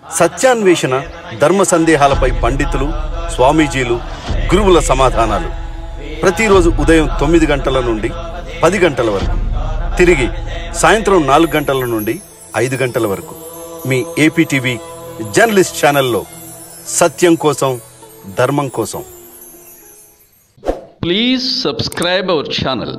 సత్యాన్వేషణ ధర్మ సందేహాలపై పండితులు స్వామీజీలు గురువుల సమాధానాలు ప్రతిరోజు ఉదయం తొమ్మిది గంటల నుండి పది గంటల వరకు తిరిగి సాయంత్రం నాలుగు గంటల నుండి ఐదు గంటల వరకు మీ ఏపీటీవీ జర్నలిస్ట్ ఛానల్లో సత్యం కోసం ధర్మం కోసం Please subscribe our channel.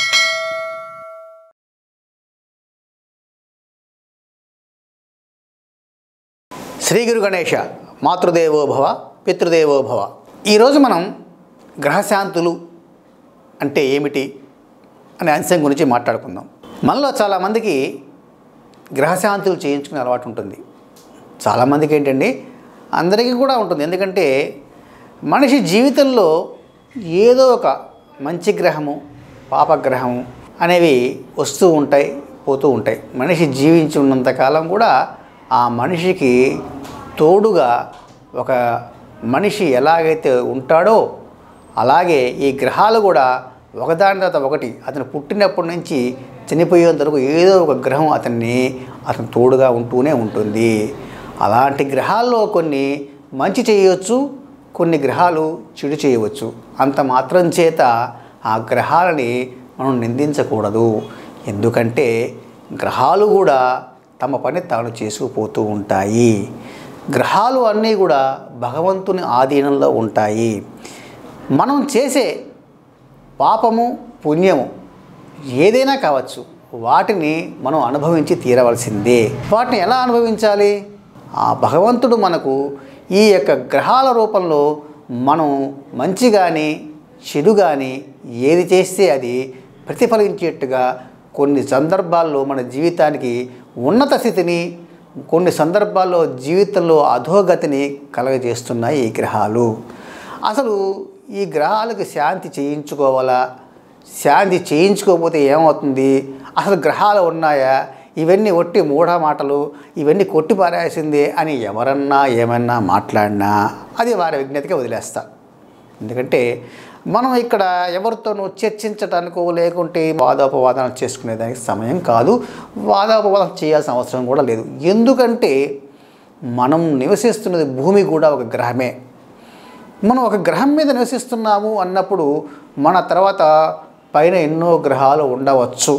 Shri గురు గణేష మాతృదేవో భవ పితృదేవో భవ ఈరోజు మనం గ్రహశాంతులు అంటే ఏమిటి అనే అంశం గురించి మాట్లాడుకుందాం మనలో చాలామందికి గ్రహశాంతులు చేయించుకునే అలవాటు ఉంటుంది చాలామందికి ఏంటండి అందరికీ కూడా ఉంటుంది ఎందుకంటే మనిషి జీవితంలో ఏదో ఒక మంచి గ్రహము పాపగ్రహము అనేవి వస్తూ ఉంటాయి పోతూ ఉంటాయి మనిషి జీవించి ఉన్నంతకాలం కూడా ఆ మనిషికి తోడుగా ఒక మనిషి ఎలాగైతే ఉంటాడో అలాగే ఈ గ్రహాలు కూడా ఒకదాని తర్వాత ఒకటి అతను పుట్టినప్పటి నుంచి చనిపోయేంత వరకు ఏదో ఒక గ్రహం అతన్ని అతను తోడుగా ఉంటూనే ఉంటుంది అలాంటి గ్రహాల్లో కొన్ని మంచి చేయవచ్చు కొన్ని గ్రహాలు చెడు చేయవచ్చు అంత మాత్రం చేత ఆ గ్రహాలని మనం నిందించకూడదు ఎందుకంటే గ్రహాలు కూడా తమ పని తాను చేసుకుపోతూ ఉంటాయి గ్రహాలు అన్నీ కూడా భగవంతుని ఆధీనంలో ఉంటాయి మనం చేసే పాపము పుణ్యము ఏదైనా కావచ్చు వాటిని మనం అనుభవించి తీరవలసిందే వాటిని ఎలా అనుభవించాలి ఆ భగవంతుడు మనకు ఈ యొక్క గ్రహాల రూపంలో మనం మంచి కానీ చెడు కానీ ఏది చేస్తే అది ప్రతిఫలించేట్టుగా కొన్ని సందర్భాల్లో మన జీవితానికి ఉన్నత స్థితిని కొన్ని సందర్భాల్లో జీవితంలో అధోగతిని కలగజేస్తున్నాయి ఈ గ్రహాలు అసలు ఈ గ్రహాలకు శాంతి చేయించుకోవాలా శాంతి చేయించుకోకపోతే ఏమవుతుంది అసలు గ్రహాలు ఉన్నాయా ఇవన్నీ ఒట్టి మూఢ మాటలు ఇవన్నీ కొట్టి పారేసిందే అని ఎవరన్నా ఏమన్నా మాట్లాడినా అది వారి విజ్ఞతగా వదిలేస్తా ఎందుకంటే మనం ఇక్కడ ఎవరితోనూ చర్చించడానికో లేకుంటే వాదోపవాదన చేసుకునేదానికి సమయం కాదు వాదోపవాదం చేయాల్సిన అవసరం కూడా లేదు ఎందుకంటే మనం నివసిస్తున్నది భూమి కూడా ఒక గ్రహమే మనం ఒక గ్రహం మీద నివసిస్తున్నాము అన్నప్పుడు మన తర్వాత పైన ఎన్నో గ్రహాలు ఉండవచ్చు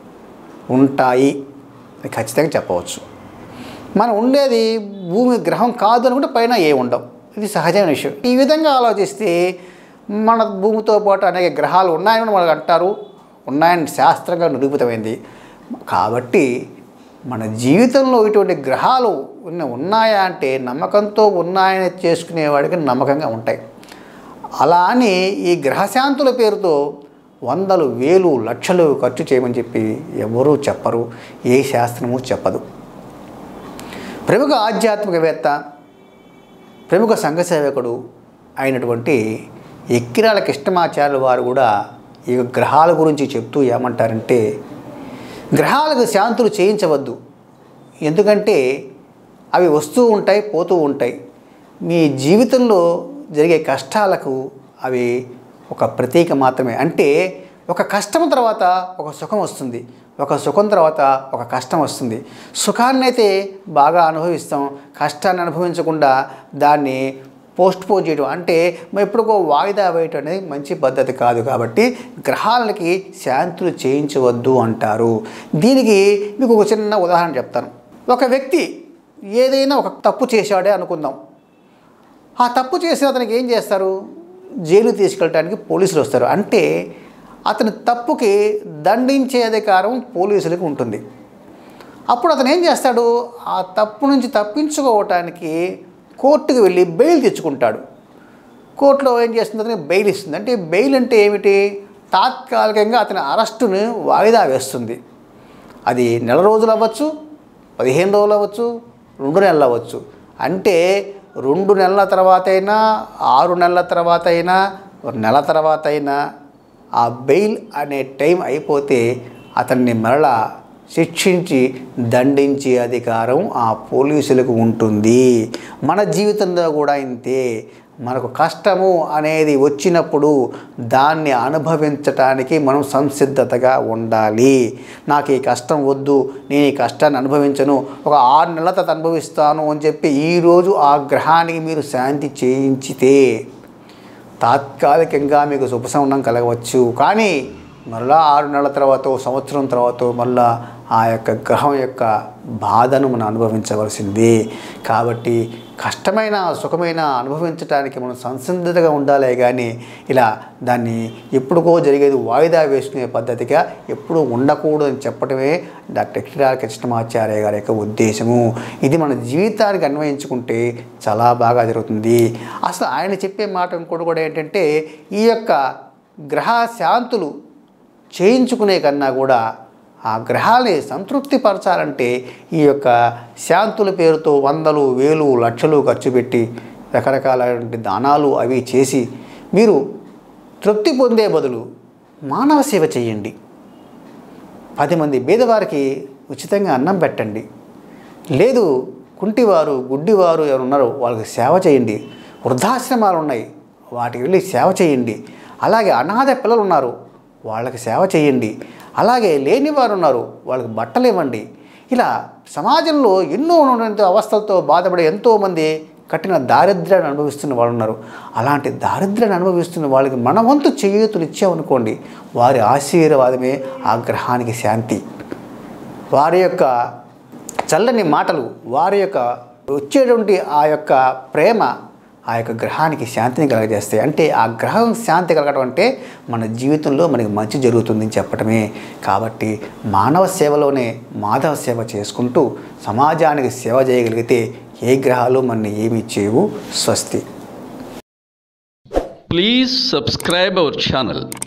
ఉంటాయి అని ఖచ్చితంగా చెప్పవచ్చు మనం ఉండేది భూమి గ్రహం కాదు అనుకుంటే పైన ఏ ఉండవు ఇది సహజమైన విషయం ఈ విధంగా ఆలోచిస్తే మన భూమితో పాటు అనేక గ్రహాలు ఉన్నాయని మనకు అంటారు ఉన్నాయని శాస్త్రంగా నిరూపితమైంది కాబట్టి మన జీవితంలో ఇటువంటి గ్రహాలు ఉన్న ఉన్నాయా అంటే నమ్మకంతో ఉన్నాయని చేసుకునేవాడికి నమ్మకంగా ఉంటాయి అలా అని ఈ గ్రహశాంతుల పేరుతో వందలు వేలు లక్షలు ఖర్చు చేయమని చెప్పి ఎవరూ చెప్పరు ఏ శాస్త్రము చెప్పదు ప్రముఖ ఆధ్యాత్మికవేత్త ప్రముఖ సంఘ సేవకుడు అయినటువంటి ఎక్కిరాల కృష్ణమాచార్యుల వారు కూడా ఈ గ్రహాల గురించి చెప్తూ ఏమంటారంటే గ్రహాలకు శాంతులు చేయించవద్దు ఎందుకంటే అవి వస్తూ ఉంటాయి పోతూ ఉంటాయి మీ జీవితంలో జరిగే కష్టాలకు అవి ఒక ప్రతీక మాత్రమే అంటే ఒక కష్టం తర్వాత ఒక సుఖం వస్తుంది ఒక సుఖం తర్వాత ఒక కష్టం వస్తుంది సుఖాన్ని అయితే బాగా అనుభవిస్తాం కష్టాన్ని అనుభవించకుండా దాన్ని పోస్ట్ పోన్ చేయడం అంటే మరి ఎప్పుడుకో వాయిదా వేయటం అనేది మంచి పద్ధతి కాదు కాబట్టి గ్రహాలకి శాంతులు చేయించవద్దు అంటారు దీనికి మీకు ఒక చిన్న ఉదాహరణ చెప్తాను ఒక వ్యక్తి ఏదైనా ఒక తప్పు చేశాడే అనుకుందాం ఆ తప్పు చేసిన అతనికి ఏం చేస్తారు జైలు తీసుకెళ్ళడానికి పోలీసులు వస్తారు అంటే అతని తప్పుకి దండించే అధికారం పోలీసులకు ఉంటుంది అప్పుడు అతను ఏం చేస్తాడు ఆ తప్పు నుంచి తప్పించుకోవటానికి కోర్టుకు వెళ్ళి బెయిల్ తెచ్చుకుంటాడు కోర్టులో ఏం చేస్తుంది అతనికి బెయిల్ ఇస్తుంది అంటే బెయిల్ అంటే ఏమిటి తాత్కాలికంగా అతని అరెస్టును వాయిదా వేస్తుంది అది నెల రోజులు అవ్వచ్చు పదిహేను రోజులు అవ్వచ్చు రెండు నెలలు అవ్వచ్చు అంటే రెండు నెలల తర్వాత అయినా ఆరు నెలల తర్వాత అయినా ఒక నెల తర్వాత అయినా ఆ బెయిల్ అనే టైం అయిపోతే అతన్ని మరలా శిక్షించి దండించే అధికారం ఆ పోలీసులకు ఉంటుంది మన జీవితంలో కూడా ఇంతే మనకు కష్టము అనేది వచ్చినప్పుడు దాన్ని అనుభవించటానికి మనం సంసిద్ధతగా ఉండాలి నాకు ఈ కష్టం వద్దు నేను ఈ కష్టాన్ని అనుభవించను ఒక ఆరు నెలల తర్వాత అనుభవిస్తాను అని చెప్పి ఈరోజు ఆ గ్రహానికి మీరు శాంతి చేయించితే తాత్కాలికంగా మీకు ఉపశమనం కలగవచ్చు కానీ మరలా ఆరు నెలల తర్వాత సంవత్సరం తర్వాత మళ్ళా ఆ యొక్క గ్రహం యొక్క బాధను మనం అనుభవించవలసింది కాబట్టి కష్టమైన సుఖమైన అనుభవించడానికి మనం సంసిద్ధతగా ఉండాలే కానీ ఇలా దాన్ని ఎప్పుడుకో జరిగేది వాయిదా వేసుకునే పద్ధతిగా ఎప్పుడూ ఉండకూడదు అని చెప్పడమే డాక్టర్ కిరార్ కృష్ణమాచార్య గారి యొక్క ఉద్దేశము ఇది మన జీవితానికి అన్వయించుకుంటే చాలా బాగా జరుగుతుంది అసలు ఆయన చెప్పే మాట ఇంకోటి కూడా ఏంటంటే ఈ యొక్క గ్రహ శాంతులు చేయించుకునే కన్నా కూడా ఆ గ్రహాలని సంతృప్తి పరచాలంటే ఈ యొక్క శాంతుల పేరుతో వందలు వేలు లక్షలు ఖర్చు పెట్టి రకరకాలైన దానాలు అవి చేసి మీరు తృప్తి పొందే బదులు మానవ సేవ చేయండి పది మంది బీదవారికి ఉచితంగా అన్నం పెట్టండి లేదు కుంటివారు గుడ్డివారు ఎవరు ఉన్నారో వాళ్ళకి సేవ చేయండి వృద్ధాశ్రమాలు ఉన్నాయి వాటికి వెళ్ళి సేవ చేయండి అలాగే అనాథ పిల్లలు ఉన్నారు వాళ్ళకి సేవ చేయండి అలాగే లేని వారు ఉన్నారు వాళ్ళకి బట్టలు ఇవ్వండి ఇలా సమాజంలో ఎన్నో ఉన్నటువంటి అవస్థలతో బాధపడే ఎంతోమంది కఠిన దారిద్ర్యాన్ని అనుభవిస్తున్న వాళ్ళు ఉన్నారు అలాంటి దారిద్ర్యాన్ని అనుభవిస్తున్న వాళ్ళకి మన వంతు చేయూతులు ఇచ్చామనుకోండి వారి ఆశీర్వాదమే ఆ గ్రహానికి శాంతి వారి యొక్క చల్లని మాటలు వారి యొక్క వచ్చేటువంటి ఆ యొక్క ప్రేమ ఆ యొక్క గ్రహానికి శాంతిని కలగజేస్తాయి అంటే ఆ గ్రహం శాంతి కలగడం అంటే మన జీవితంలో మనకి మంచి జరుగుతుందని చెప్పటమే కాబట్టి మానవ సేవలోనే మాధవ సేవ చేసుకుంటూ సమాజానికి సేవ చేయగలిగితే ఏ గ్రహాలు మన ఏమి చేయవు స్వస్తి Please subscribe our channel